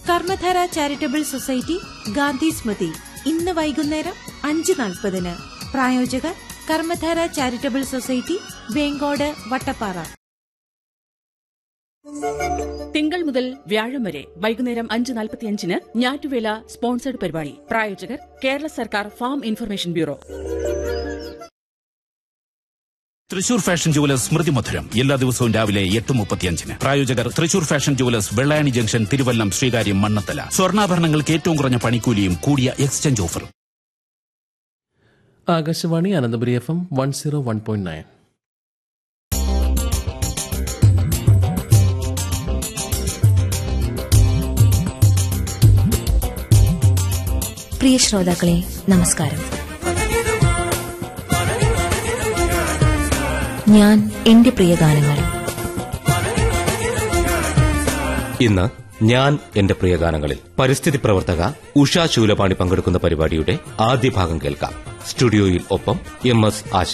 കർമ്മധാര charitable society Gandhi Smriti ഇന്ന് വൈകുന്നേരം അഞ്ച് നാൽപ്പതിന് പ്രായോജകർ കർമ്മധാര ചാരിറ്റബിൾ സൊസൈറ്റി വേങ്കോട് വട്ടപ്പാറ തിങ്കൾ മുതൽ വ്യാഴം വരെ വൈകുന്നേരം അഞ്ച് നാൽപ്പത്തിയഞ്ചിന് ഞാറ്റുവേല സ്പോൺസർഡ് പരിപാടി പ്രായോജകർ കേരള സർക്കാർ farm information bureau Thrissur fashion jewellers Smriti Madhuram എല്ലാ ദിവസവും രാവിലെ എട്ട് മുപ്പത്തിയഞ്ചിന് പ്രായോജകർ Thrissur fashion jewellers Vellayani junction Thiruvallam Sreekaryam Mannanthala സ്വർണ്ണാഭരണങ്ങൾക്ക് ഏറ്റവും കുറഞ്ഞ പണിക്കൂലിയും കൂടിയ എക്സ്ചേഞ്ച് ഓഫറും Akashvani Ananthapuri F M one zero one point nine പ്രിയ ശ്രോതാക്കളെ നമസ്കാരം ഞാൻ എന്റെ പ്രിയ ഗാനങ്ങൾ ഇന്ന് ഞാൻ എന്റെ പ്രിയ ഗാനങ്ങളിൽ പരിസ്ഥിതി പ്രവർത്തക ഉഷ ശൂലപാണി പങ്കെടുക്കുന്ന പരിപാടിയുടെ ആദ്യ ഭാഗം കേൾക്കാം സ്റ്റുഡിയോയിൽ ഒപ്പം എം എസ് ആശ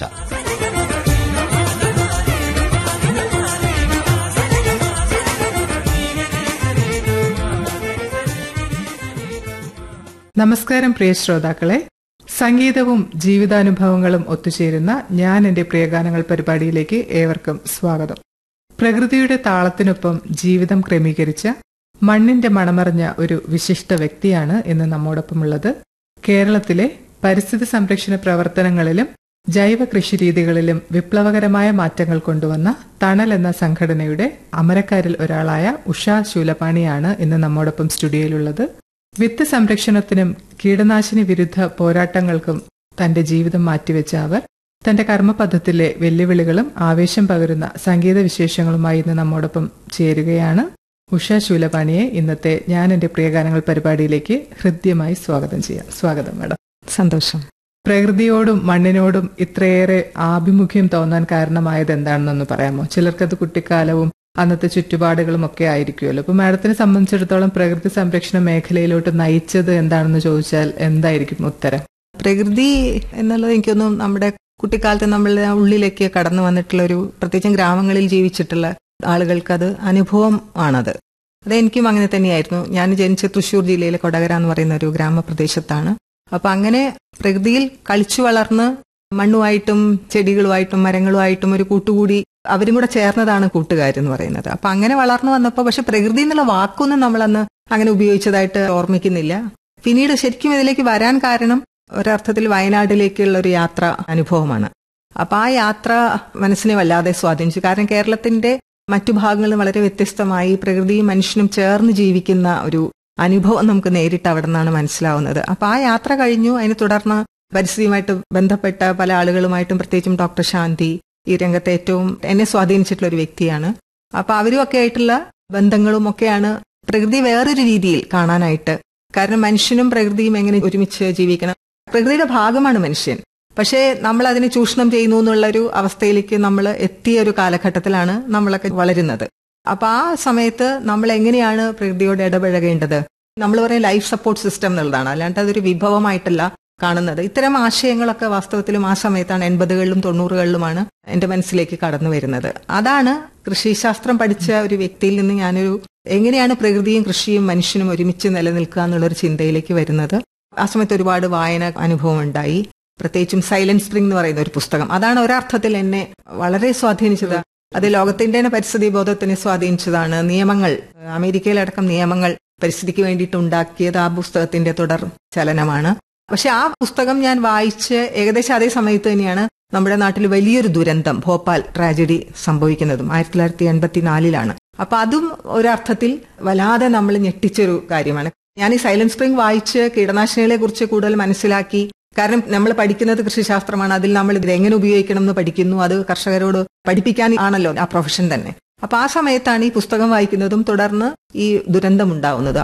നമസ്കാരം പ്രിയ ശ്രോതാക്കളെ സംഗീതവും ജീവിതാനുഭവങ്ങളും ഒത്തുചേരുന്ന ഞാൻ എന്റെ പ്രിയഗാനങ്ങൾ പരിപാടിയിലേക്ക് ഏവർക്കും സ്വാഗതം പ്രകൃതിയുടെ താളത്തിനൊപ്പം ജീവിതം ക്രമീകരിച്ച മണ്ണിന്റെ മണമറിഞ്ഞ ഒരു വിശിഷ്ട വ്യക്തിയാണ് ഇന്ന് നമ്മോടൊപ്പമുള്ളത് കേരളത്തിലെ പരിസ്ഥിതി സംരക്ഷണ പ്രവർത്തനങ്ങളിലും ജൈവ കൃഷിരീതികളിലും വിപ്ലവകരമായ മാറ്റങ്ങൾ കൊണ്ടുവന്ന തണൽ എന്ന സംഘടനയുടെ അമരക്കാരിൽ ഒരാളായ ഉഷ ശൂലപാണിയാണ് ഇന്ന് നമ്മോടൊപ്പം സ്റ്റുഡിയോയിലുള്ളത് വിത്ത് സംരക്ഷണത്തിനും കീടനാശിനി വിരുദ്ധ പോരാട്ടങ്ങൾക്കും തന്റെ ജീവിതം മാറ്റിവെച്ച അവർ തന്റെ കർമ്മപഥത്തിലെ വെല്ലുവിളികളും ആവേശം പകരുന്ന സംഗീത വിശേഷങ്ങളുമായി ഇന്ന് നമ്മോടൊപ്പം ചേരുകയാണ് ഉഷ ശൂലപാണിയെ ഇന്നത്തെ ഞാൻ എന്റെ പ്രിയഗാനങ്ങൾ പരിപാടിയിലേക്ക് ഹൃദ്യമായി സ്വാഗതം ചെയ്യാം സ്വാഗതം മാഡം സന്തോഷം പ്രകൃതിയോടും മണ്ണിനോടും ഇത്രയേറെ ആഭിമുഖ്യം തോന്നാൻ കാരണമായത് എന്താണെന്നൊന്ന് പറയാമോ ചിലർക്കത് കുട്ടിക്കാലവും അന്നത്തെ ചുറ്റുപാടുകളും ഒക്കെ ആയിരിക്കുമല്ലോ അപ്പൊ മാഡത്തിനെ സംബന്ധിച്ചിടത്തോളം പ്രകൃതി സംരക്ഷണ മേഖലയിലോട്ട് നയിച്ചത് എന്താണെന്ന് ചോദിച്ചാൽ എന്തായിരിക്കും ഉത്തരം പ്രകൃതി എന്നുള്ളത് എനിക്കൊന്നും നമ്മുടെ കുട്ടിക്കാലത്ത് നമ്മളുടെ ഉള്ളിലേക്ക് കടന്നു വന്നിട്ടുള്ള ഒരു പ്രത്യേകിച്ചും ഗ്രാമങ്ങളിൽ ജീവിച്ചിട്ടുള്ള ആളുകൾക്കത് അനുഭവം ആണത് അതെനിക്കും അങ്ങനെ തന്നെയായിരുന്നു ഞാൻ ജനിച്ച തൃശ്ശൂർ ജില്ലയിലെ കൊടകര എന്ന് പറയുന്ന ഒരു ഗ്രാമപ്രദേശത്താണ് അപ്പൊ അങ്ങനെ പ്രകൃതിയിൽ കളിച്ചു വളർന്ന് മണ്ണുമായിട്ടും ചെടികളുമായിട്ടും മരങ്ങളുമായിട്ടും ഒരു കൂട്ടുകൂടി അവരും കൂടെ ചേർന്നതാണ് കൂട്ടുകാരെന്ന് പറയുന്നത് അപ്പൊ അങ്ങനെ വളർന്നു വന്നപ്പോൾ പക്ഷെ പ്രകൃതി എന്നുള്ള വാക്കൊന്നും നമ്മളന്ന് അങ്ങനെ ഉപയോഗിച്ചതായിട്ട് ഓർമ്മിക്കുന്നില്ല പിന്നീട് ശരിക്കും ഇതിലേക്ക് വരാൻ കാരണം ഒരർത്ഥത്തിൽ വയനാട്ടിലേക്കുള്ള ഒരു യാത്ര അനുഭവമാണ് അപ്പൊ ആ യാത്ര മനസ്സിനെ വല്ലാതെ സ്വാധീനിച്ചു കാരണം കേരളത്തിന്റെ മറ്റു ഭാഗങ്ങളിൽ വളരെ വ്യത്യസ്തമായി പ്രകൃതിയും മനുഷ്യനും ചേർന്ന് ജീവിക്കുന്ന ഒരു അനുഭവം നമുക്ക് നേരിട്ട് അവിടെ നിന്നാണ് മനസ്സിലാവുന്നത് അപ്പൊ ആ യാത്ര കഴിഞ്ഞു അതിനെ തുടർന്ന് പരിസ്ഥിതിയുമായിട്ട് ബന്ധപ്പെട്ട പല ആളുകളുമായിട്ടും പ്രത്യേകിച്ചും ഡോക്ടർ ശാന്തി ഈ രംഗത്തെ ഏറ്റവും എന്നെ സ്വാധീനിച്ചിട്ടുള്ള ഒരു വ്യക്തിയാണ് അപ്പൊ അവരും ഒക്കെ ആയിട്ടുള്ള ബന്ധങ്ങളും ഒക്കെയാണ് പ്രകൃതി വേറൊരു രീതിയിൽ കാണാനായിട്ട് കാരണം മനുഷ്യനും പ്രകൃതിയും എങ്ങനെ ഒരുമിച്ച് ജീവിക്കണം പ്രകൃതിയുടെ ഭാഗമാണ് മനുഷ്യൻ പക്ഷേ നമ്മൾ അതിനെ ചൂഷണം ചെയ്യുന്നു എന്നുള്ള ഒരു അവസ്ഥയിലേക്ക് നമ്മൾ എത്തിയ ഒരു കാലഘട്ടത്തിലാണ് നമ്മളൊക്കെ വളരുന്നത് അപ്പൊ ആ സമയത്ത് നമ്മൾ എങ്ങനെയാണ് പ്രകൃതിയോട് ഇടപഴകേണ്ടത് നമ്മൾ പറയും ലൈഫ് സപ്പോർട്ട് സിസ്റ്റം എന്നുള്ളതാണ് അല്ലാണ്ട് അതൊരു വിഭവമായിട്ടല്ല കാണുന്നത് ഇത്തരം ആശയങ്ങളൊക്കെ വാസ്തവത്തിലും ആ സമയത്താണ് എൺപതുകളിലും തൊണ്ണൂറുകളിലുമാണ് എന്റെ മനസ്സിലേക്ക് കടന്നു വരുന്നത് അതാണ് കൃഷിശാസ്ത്രം പഠിച്ച ഒരു വ്യക്തിയിൽ നിന്ന് ഞാനൊരു എങ്ങനെയാണ് പ്രകൃതിയും കൃഷിയും മനുഷ്യനും ഒരുമിച്ച് നിലനിൽക്കുക എന്നുള്ളൊരു ചിന്തയിലേക്ക് വരുന്നത് ആ സമയത്ത് ഒരുപാട് വായന അനുഭവം ഉണ്ടായി പ്രത്യേകിച്ചും സൈലന്റ് സ്പ്രിംഗ് എന്ന് പറയുന്ന ഒരു പുസ്തകം അതാണ് ഒരർത്ഥത്തിൽ എന്നെ വളരെ സ്വാധീനിച്ചത് അത് ലോകത്തിന്റെ തന്നെ പരിസ്ഥിതി ബോധത്തിനെ സ്വാധീനിച്ചതാണ് നിയമങ്ങൾ അമേരിക്കയിലടക്കം നിയമങ്ങൾ പരിസ്ഥിതിക്ക് വേണ്ടിയിട്ട് ഉണ്ടാക്കിയത് ആ പുസ്തകത്തിന്റെ തുടർ ചലനമാണ് പക്ഷെ ആ പുസ്തകം ഞാൻ വായിച്ച് ഏകദേശം അതേ സമയത്ത് തന്നെയാണ് നമ്മുടെ നാട്ടിൽ വലിയൊരു ദുരന്തം ഭോപ്പാൽ ട്രാജഡി സംഭവിക്കുന്നതും ആയിരത്തി തൊള്ളായിരത്തി എൺപത്തിനാലിലാണ് അപ്പൊ അതും ഒരർത്ഥത്തിൽ വല്ലാതെ നമ്മൾ ഞെട്ടിച്ചൊരു കാര്യമാണ് ഞാൻ ഈ സൈലന്റ് സ്പ്രിംഗ് വായിച്ച് കീടനാശിനികളെ കുറിച്ച് കൂടുതൽ മനസ്സിലാക്കി കാരണം നമ്മൾ പഠിക്കുന്നത് കൃഷിശാസ്ത്രമാണ് അതിൽ നമ്മൾ ഇത് എങ്ങനെ ഉപയോഗിക്കണം എന്ന് പഠിക്കുന്നു അത് കർഷകരോട് പഠിപ്പിക്കാൻ ആണല്ലോ ആ പ്രൊഫഷൻ തന്നെ അപ്പൊ ആ സമയത്താണ് ഈ പുസ്തകം വായിക്കുന്നതും തുടർന്ന് ഈ ദുരന്തം ഉണ്ടാവുന്നത്